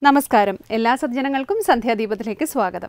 നമസ്കാരം എല്ലാ സജ്ജനങ്ങൾക്കും സന്ധ്യാദീപത്തിലേക്ക് സ്വാഗതം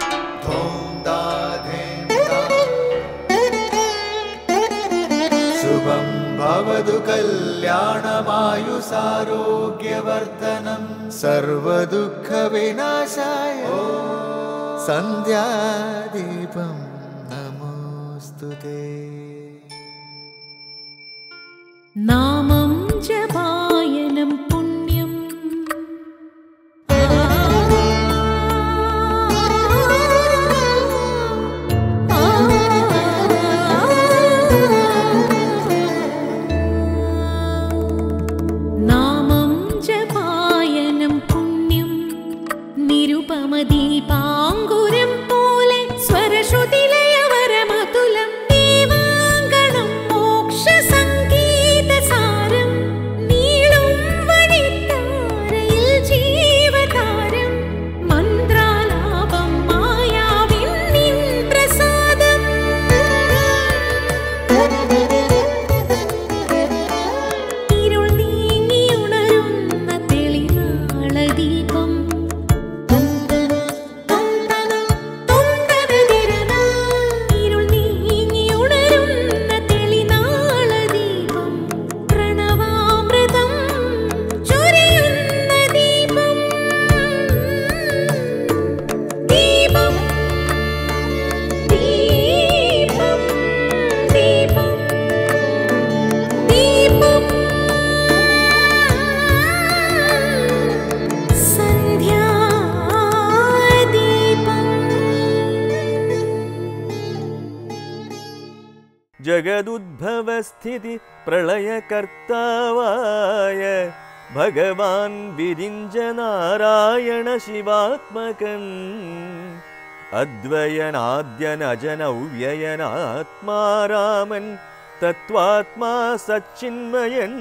शुभं भवतु कल्याणमायुसारोग्यवर्धनं सर्वदुःखविनाशाय सन्ध्यादीपं नमोऽस्तु ते നാമം ജപായനം പുണ്യം നാമം ജപായനം പുണ്യം നിരുപമദീപാങ്കുരം പോലെ സ്വരശ്രുതിലയവരമതുലം ദീവാങ്കണം മോക്ഷസംഗീതസാരം നീളും വഴിത്താരയിൽ ജീവതാരം മന്ത്രാലാപം മായാവിൻ നിൻ പ്രസാദം ഇരുൾ നീങ്ങിയുണരുന്ന തെളിനാളദീപം ഇരുൾ നീങ്ങിയുണരുന്ന തെളിനാളദീപം പ്രണവാമൃതം ചൊരിയുന്ന ദീപം ദീപം ദീപം ദീപം ദീപം സന്ധ്യാദീപം ജഗദുദ്ഭവസ്ഥിതി പ്രളയകർത്താവായ ഭഗവാൻ വിരിഞ്ച നാരായണ ശിവാത്മകൻ അദ്വയനാദ്യനജനൗവ്യയനാത്മാരാമൻ തത്വാത്മാ സച്ചിന്മയൻ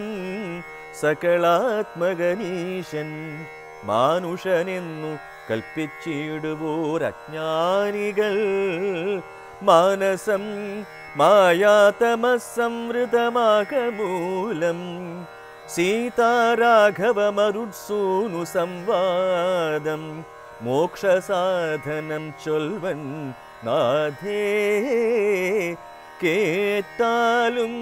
സകളാത്മകനീശൻ മാനുഷനെന്നു കൽപ്പിച്ചിടുവോർ അജ്ഞാനികൾ മാനസം മായാതമസംവൃതമാകമൂലം സീതാരാഘവമരുത്സൂനു സംവാദം മോക്ഷസാധനം ചൊൽവൻ നാഥേ കേട്ടാലും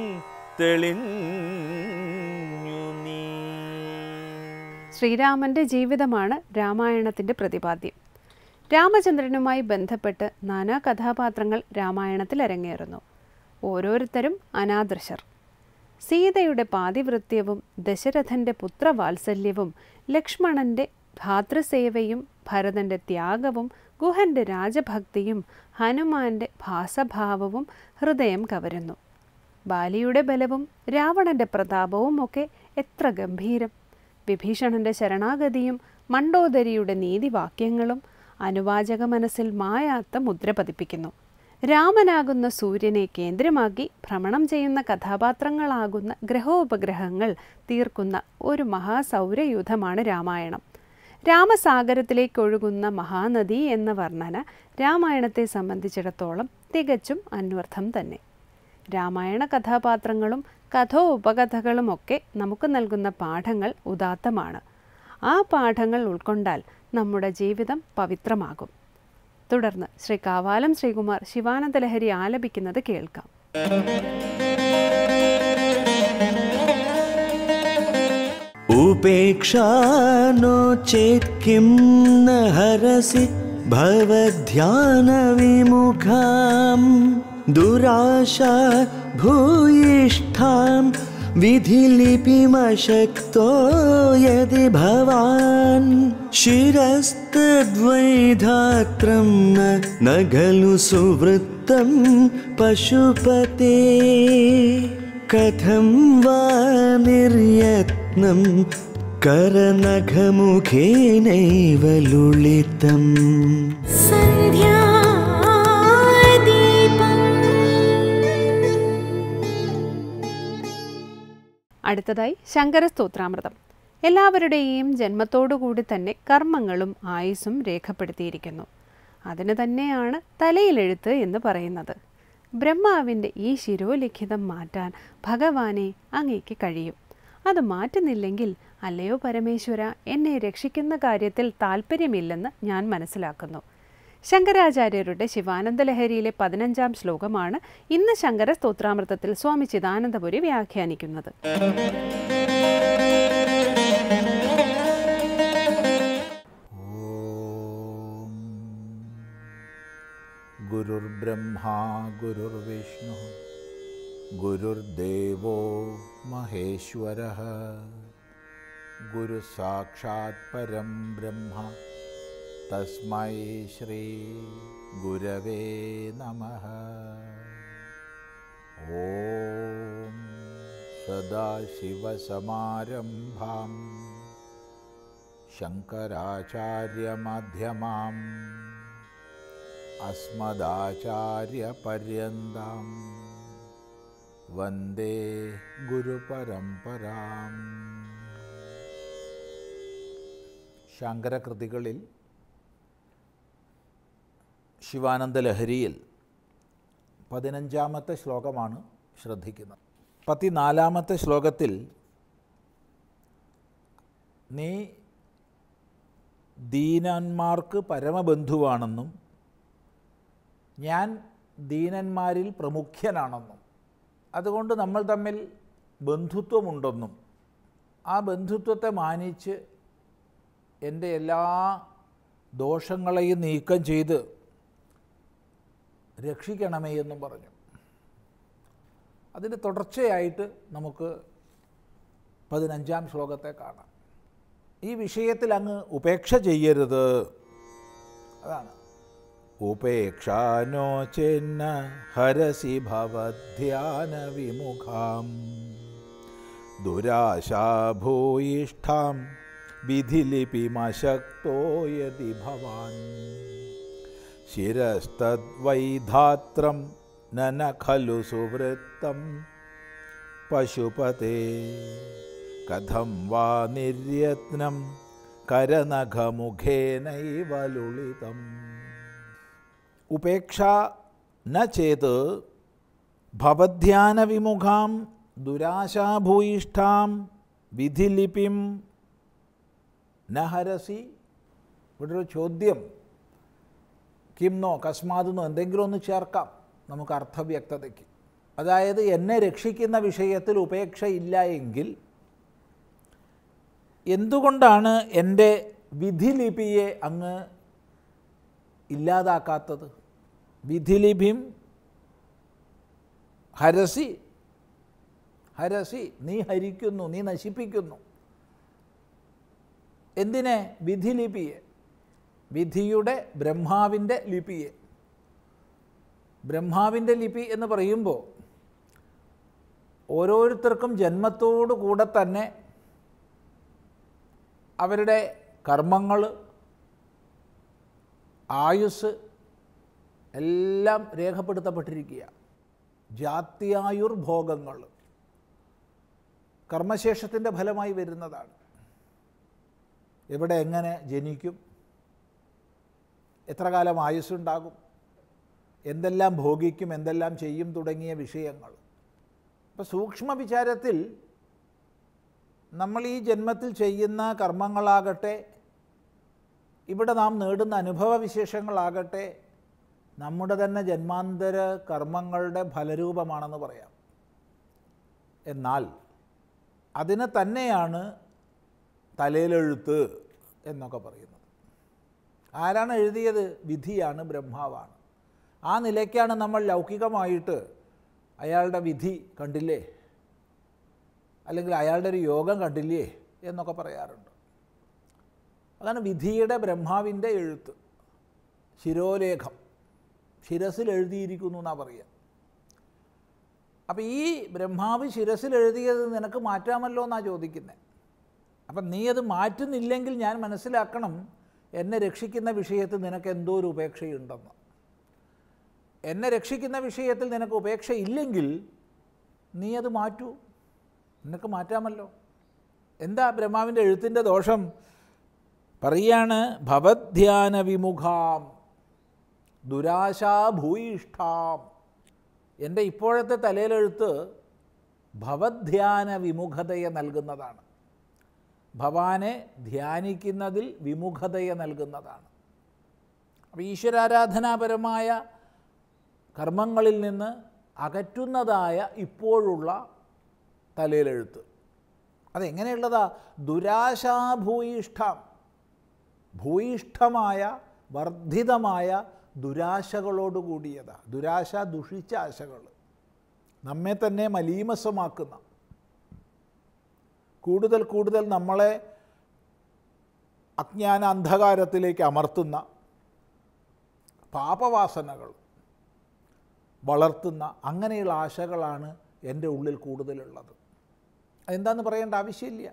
തെളിഞ്ഞു നീ ശ്രീരാമന്റെ ജീവിതമാണ് രാമായണത്തിന്റെ പ്രതിപാദ്യം രാമചന്ദ്രനുമായി ബന്ധപ്പെട്ട് നാനാ കഥാപാത്രങ്ങൾ രാമായണത്തിൽ അരങ്ങേറുന്നു ഓരോരുത്തരും അനാദൃശർ സീതയുടെ പാതിവൃത്യവും ദശരഥന്റെ പുത്രവാത്സല്യവും ലക്ഷ്മണന്റെ ഭാതൃസേവയും ഭരതന്റെ ത്യാഗവും ഗുഹന്റെ രാജഭക്തിയും ഹനുമാന്റെ ഭാസഭാവവും ഹൃദയം കവരുന്നു ബാലിയുടെ ബലവും രാവണന്റെ പ്രതാപവും ഒക്കെ എത്ര ഗംഭീരം വിഭീഷണന്റെ ശരണാഗതിയും മണ്ടോദരിയുടെ നീതിവാക്യങ്ങളും അനുവാചക മനസ്സിൽ മായാത്ത മുദ്ര പതിപ്പിക്കുന്നു രാമനാകുന്ന സൂര്യനെ കേന്ദ്രമാക്കി ഭ്രമണം ചെയ്യുന്ന കഥാപാത്രങ്ങളാകുന്ന ഗ്രഹോപഗ്രഹങ്ങൾ തീർക്കുന്ന ഒരു മഹാസൗരയൂഥമാണ് രാമായണം രാമസാഗരത്തിലേക്കൊഴുകുന്ന മഹാനദി എന്ന വർണ്ണന രാമായണത്തെ സംബന്ധിച്ചിടത്തോളം തികച്ചും അന്വർത്ഥം തന്നെ രാമായണ കഥാപാത്രങ്ങളും കഥോപകഥകളുമൊക്കെ നമുക്ക് നൽകുന്ന പാഠങ്ങൾ ഉദാത്തമാണ് ആ പാഠങ്ങൾ ഉൾക്കൊണ്ടാൽ നമ്മുടെ ജീവിതം പവിത്രമാകും തുടർന്ന് ശ്രീ കാവാലം ശ്രീകുമാർ ശിവാനന്ദ ലഹരി ആലപിക്കുന്നത് കേൾക്കാം उपेक्षा नो चेत् किं न हरसि भवध्यानविमुखां दुराशा भूयिष्ठां विधिलिपिमशक्तो यदि भवान् शिरस्तद्वैधात्रं न न खलु सुवृत्तं पशुपते कथं वा निर्यत्नं करनखमुखेनैव लुलितम् സന്ധ്യാദീപം അടുത്തതായി ശങ്കരസ്തോത്രാമൃതം എല്ലാവരുടെയും ജന്മത്തോടുകൂടി തന്നെ കർമ്മങ്ങളും ആയുസ്സും രേഖപ്പെടുത്തിയിരിക്കുന്നു അതിന് തന്നെയാണ് തലയിലെഴുത്ത് എന്ന് പറയുന്നത് ബ്രഹ്മാവിൻ്റെ ഈ ശിരോലിഖിതം മാറ്റാൻ ഭഗവാനെ അങ്ങേക്ക് കഴിയും അത് മാറ്റുന്നില്ലെങ്കിൽ അല്ലയോ പരമേശ്വര എന്നെ രക്ഷിക്കുന്ന കാര്യത്തിൽ താല്പര്യമില്ലെന്ന് ഞാൻ മനസ്സിലാക്കുന്നു ശങ്കരാചാര്യരുടെ ശിവാനന്ദ ലഹരിയിലെ പതിനഞ്ചാം ശ്ലോകമാണ് ഇന്ന് ശങ്കര സ്തോത്രാമൃതത്തിൽ സ്വാമി ചിദാനന്ദപുരി വ്യാഖ്യാനിക്കുന്നത് ॐ गुरुर्ब्रह्मा गुरुर्विष्णु गुरुर्देवो महेश्वरः गुरुसाक्षात् परं ब्रह्म तस्मै श्रीगुरवे नमः ॐ सदाशिवसमारम्भाम् शङ्कराचार्यमध्यमाम् अस्मदाचार्यपर्यन्तां वन्दे ഗുരുപരമ്പരാം ശങ്കരകൃതികളിൽ ശിവാനന്ദ ലഹരിയിൽ പതിനഞ്ചാമത്തെ ശ്ലോകമാണ് ശ്രദ്ധിക്കുന്നത് പതിനാലാമത്തെ ശ്ലോകത്തിൽ നീ ദീനന്മാർക്ക് പരമബന്ധുവാണെന്നും ഞാൻ ദീനന്മാരിൽ പ്രമുഖ്യനാണെന്നും അതുകൊണ്ട് നമ്മൾ തമ്മിൽ ബന്ധുത്വമുണ്ടെന്നും ആ ബന്ധുത്വത്തെ മാനിച്ച് എൻ്റെ എല്ലാ ദോഷങ്ങളെയും നീക്കം ചെയ്ത് രക്ഷിക്കണമേ എന്നും പറഞ്ഞു അതിന് തുടർച്ചയായിട്ട് നമുക്ക് പതിനഞ്ചാം ശ്ലോകത്തെ കാണാം ഈ വിഷയത്തിൽ അങ്ങ് ഉപേക്ഷ ചെയ്യരുത് അതാണ് ഉപേക്ഷാനോ ചെന്ന ഹരസി ഭവധ്യാന വിമുഖാം ദുരാശാഭൂയിഷ്ഠാം വിധിലിപിമശക്തോ യതി ഭവാൻ ശിരസ്തദ്വൈധാത്രം നന ഖലു സുവൃത്തം പശുപതേ കഥം വാ നിർയത്നം കരനഖമുഖേനൈവ ലുളിതം ഉപേക്ഷ ന ചേത് ഭവധ്യാനവിമുഖാം ദുരാശാഭൂയിഷ്ഠാം വിധിലിപിം ന ഹരസി ഇവിടെ ഒരു ചോദ്യം കിംനോ കസ്മാതെന്നോ എന്തെങ്കിലും ഒന്ന് ചേർക്കാം നമുക്ക് അർത്ഥവ്യക്തതയ്ക്ക് അതായത് എന്നെ രക്ഷിക്കുന്ന വിഷയത്തിൽ ഉപേക്ഷയില്ല എങ്കിൽ എന്തുകൊണ്ടാണ് എൻ്റെ വിധിലിപിയെ അങ്ങ് ഇല്ലാതാക്കാത്തത് വിധിലിപിം ഹരസി ഹരസി നീ ഹരിക്കുന്നു നീ നശിപ്പിക്കുന്നു എന്തിനെ വിധിലിപിയെ വിധിയുടെ ബ്രഹ്മാവിൻ്റെ ലിപിയെ ബ്രഹ്മാവിൻ്റെ ലിപി എന്ന് പറയുമ്പോൾ ഓരോരുത്തർക്കും ജന്മത്തോടു കൂടെ തന്നെ അവരുടെ കർമ്മങ്ങൾ ആയുസ് എല്ലാം രേഖപ്പെടുത്തപ്പെട്ടിരിക്കുക ജാത്യായുർഭോഗങ്ങൾ കർമ്മശേഷത്തിൻ്റെ ഫലമായി വരുന്നതാണ് എവിടെ എങ്ങനെ ജനിക്കും എത്ര കാലം ആയുസ്സുണ്ടാകും എന്തെല്ലാം ഭോഗിക്കും എന്തെല്ലാം ചെയ്യും തുടങ്ങിയ വിഷയങ്ങൾ അപ്പോൾ സൂക്ഷ്മ വിചാരത്തിൽ നമ്മൾ ഈ ജന്മത്തിൽ ചെയ്യുന്ന കർമ്മങ്ങളാകട്ടെ ഇവിടെ നാം നേടുന്ന അനുഭവ വിശേഷങ്ങളാകട്ടെ നമ്മുടെ തന്നെ ജന്മാന്തര കർമ്മങ്ങളുടെ ഫലരൂപമാണെന്ന് പറയാം എന്നാൽ അതിനെ തന്നെയാണ് തലയിലെഴുത്ത് എന്നൊക്കെ പറയുന്നത് ആരാണ് എഴുതിയത് വിധിയാണ് ബ്രഹ്മാവാണ് ആ നിലയ്ക്കാണ് നമ്മൾ ലൗകികമായിട്ട് അയാളുടെ വിധി കണ്ടില്ലേ അല്ലെങ്കിൽ അയാളുടെ ഒരു യോഗം കണ്ടില്ലേ എന്നൊക്കെ പറയാറുണ്ട് അതാണ് വിധിയുടെ ബ്രഹ്മാവിൻ്റെ എഴുത്ത് ശിരോലേഖം ശിരസിൽ എഴുതിയിരിക്കുന്നു എന്നാണ് പറയുക അപ്പം ഈ ബ്രഹ്മാവ് ശിരസിൽ എഴുതിയത് നിനക്ക് മാറ്റാമല്ലോ എന്നാണ് ചോദിക്കുന്നത് അപ്പം നീ അത് മാറ്റുന്നില്ലെങ്കിൽ ഞാൻ മനസ്സിലാക്കണം എന്നെ രക്ഷിക്കുന്ന വിഷയത്തിൽ നിനക്ക് എന്തോ ഒരു ഉപേക്ഷയുണ്ടെന്ന് എന്നെ രക്ഷിക്കുന്ന വിഷയത്തിൽ നിനക്ക് ഉപേക്ഷ ഇല്ലെങ്കിൽ നീ അത് മാറ്റൂ നിനക്ക് മാറ്റാമല്ലോ എന്താ ബ്രഹ്മാവിൻ്റെ എഴുത്തിൻ്റെ ദോഷം പറയാണ് ഭവധ്യാന വിമുഖാം ദുരാശാഭൂയിഷ്ഠാം എൻ്റെ ഇപ്പോഴത്തെ തലയിലെഴുത്ത് ഭവധ്യാന വിമുഖതയെ നൽകുന്നതാണ് ഭവാനെ ധ്യാനിക്കുന്നതിൽ വിമുഖതയെ നൽകുന്നതാണ് അപ്പോൾ ഈശ്വരാരാധനാപരമായ കർമ്മങ്ങളിൽ നിന്ന് അകറ്റുന്നതായ ഇപ്പോഴുള്ള തലയിലെഴുത്ത് അതെങ്ങനെയുള്ളതാ ദുരാശാഭൂയിഷ്ഠം ഭൂയിഷ്ഠമായ വർദ്ധിതമായ ദുരാശകളോട് കൂടിയതാ ദുരാശ ദുഷിച്ച ആശകൾ നമ്മെ തന്നെ മലീമസമാക്കുന്ന കൂടുതൽ കൂടുതൽ നമ്മളെ അജ്ഞാന അന്ധകാരത്തിലേക്ക് അമർത്തുന്ന പാപവാസനകൾ വളർത്തുന്ന അങ്ങനെയുള്ള ആശകളാണ് എൻ്റെ ഉള്ളിൽ കൂടുതലുള്ളത് അതെന്താന്ന് പറയേണ്ട ആവശ്യമില്ല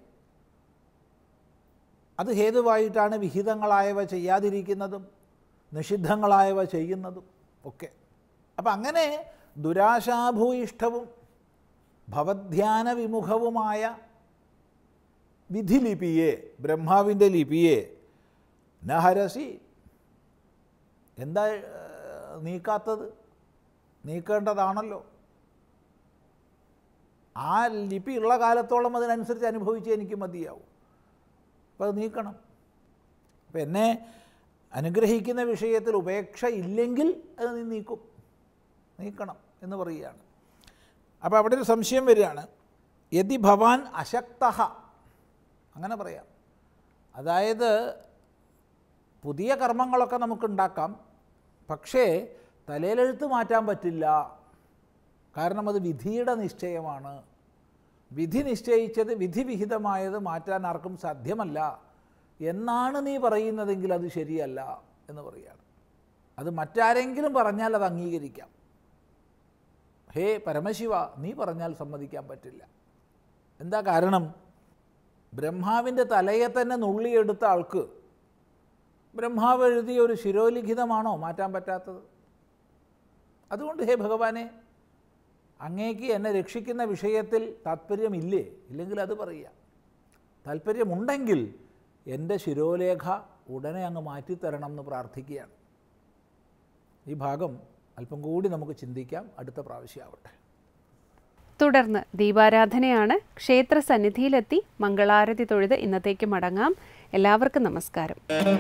അത് ഹേതുവായിട്ടാണ് വിഹിതങ്ങളായവ ചെയ്യാതിരിക്കുന്നതും നിഷിദ്ധങ്ങളായവ ചെയ്യുന്നതും ഒക്കെ അപ്പം അങ്ങനെ ദുരാശാഭൂയിഷ്ഠവും ഭവധ്യാന വിമുഖവുമായ വിധിലിപിയെ ബ്രഹ്മാവിൻ്റെ ലിപിയെ നഹരസി എന്താ ഏഹ്, നീക്കാത്തത് നീക്കേണ്ടതാണല്ലോ ആ ലിപി ഉള്ള കാലത്തോളം അതിനനുസരിച്ച് അനുഭവിച്ച് എനിക്ക് മതിയാവും അപ്പോൾ അത് നീക്കണം അപ്പം എന്നെ അനുഗ്രഹിക്കുന്ന വിഷയത്തിൽ ഉപേക്ഷ ഇല്ലെങ്കിൽ അത് നീ നീക്കും നീക്കണം എന്ന് പറയുകയാണ് അപ്പോൾ അവിടെ ഒരു സംശയം വരികയാണ് യതി ഭവാൻ അശക്ത അങ്ങനെ പറയാം അതായത് പുതിയ കർമ്മങ്ങളൊക്കെ നമുക്കുണ്ടാക്കാം പക്ഷേ തലയിലെഴുത്ത് മാറ്റാൻ പറ്റില്ല കാരണം അത് വിധിയുടെ നിശ്ചയമാണ് വിധി നിശ്ചയിച്ചത് വിധിവിഹിതമായത് മാറ്റാൻ ആർക്കും സാധ്യമല്ല എന്നാണ് നീ പറയുന്നതെങ്കിൽ അത് ശരിയല്ല എന്ന് പറയുകയാണ് അത് മറ്റാരെങ്കിലും പറഞ്ഞാൽ അത് അംഗീകരിക്കാം ഹേ പരമശിവ നീ പറഞ്ഞാൽ സമ്മതിക്കാൻ പറ്റില്ല എന്താ കാരണം ബ്രഹ്മാവിൻ്റെ തലയെ തന്നെ നുള്ളിയെടുത്ത ആൾക്ക് ബ്രഹ്മാവ് എഴുതിയ ഒരു ശിരോലിഖിതമാണോ മാറ്റാൻ പറ്റാത്തത് അതുകൊണ്ട് ഹേ ഭഗവാനെ അങ്ങേക്ക് എന്നെ രക്ഷിക്കുന്ന വിഷയത്തിൽ താല്പര്യമില്ലേ ഇല്ലെങ്കിൽ അത് പറയുക താല്പര്യമുണ്ടെങ്കിൽ എൻ്റെ ശിരോലേഖ ഉടനെ അങ്ങ് മാറ്റിത്തരണം എന്ന് പ്രാർത്ഥിക്കുകയാണ് ഈ ഭാഗം അല്പം കൂടി നമുക്ക് ചിന്തിക്കാം അടുത്ത പ്രാവശ്യമാവട്ടെ തുടർന്ന് ദീപാരാധനയാണ് ക്ഷേത്ര സന്നിധിയിലെത്തി മംഗളാരതി തൊഴുത് ഇന്നത്തേക്ക് മടങ്ങാം എല്ലാവർക്കും നമസ്കാരം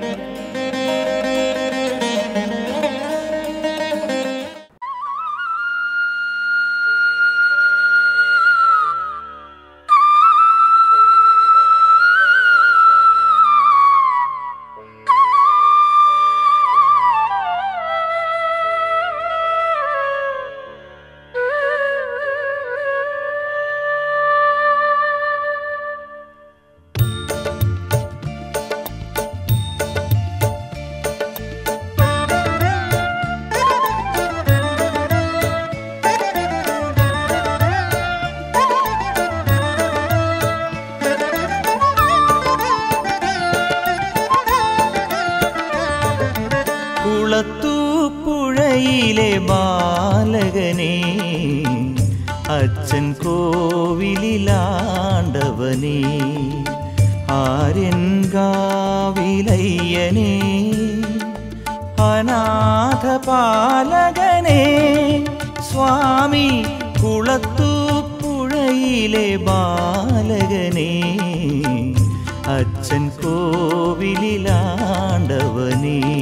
കുളത്തൂപ്പുഴയിലെ ബാലകനെ അച്ഛൻ കോവിലിലാണ്ടവനെ ആര്യൻ ഗാവിലയ്യനെ അനാഥ പാലകനെ സ്വാമി കുളത്തൂപ്പുഴയിലെ ബാലകനെ അച്ഛൻ കോവിലിലാണ്ടവനേ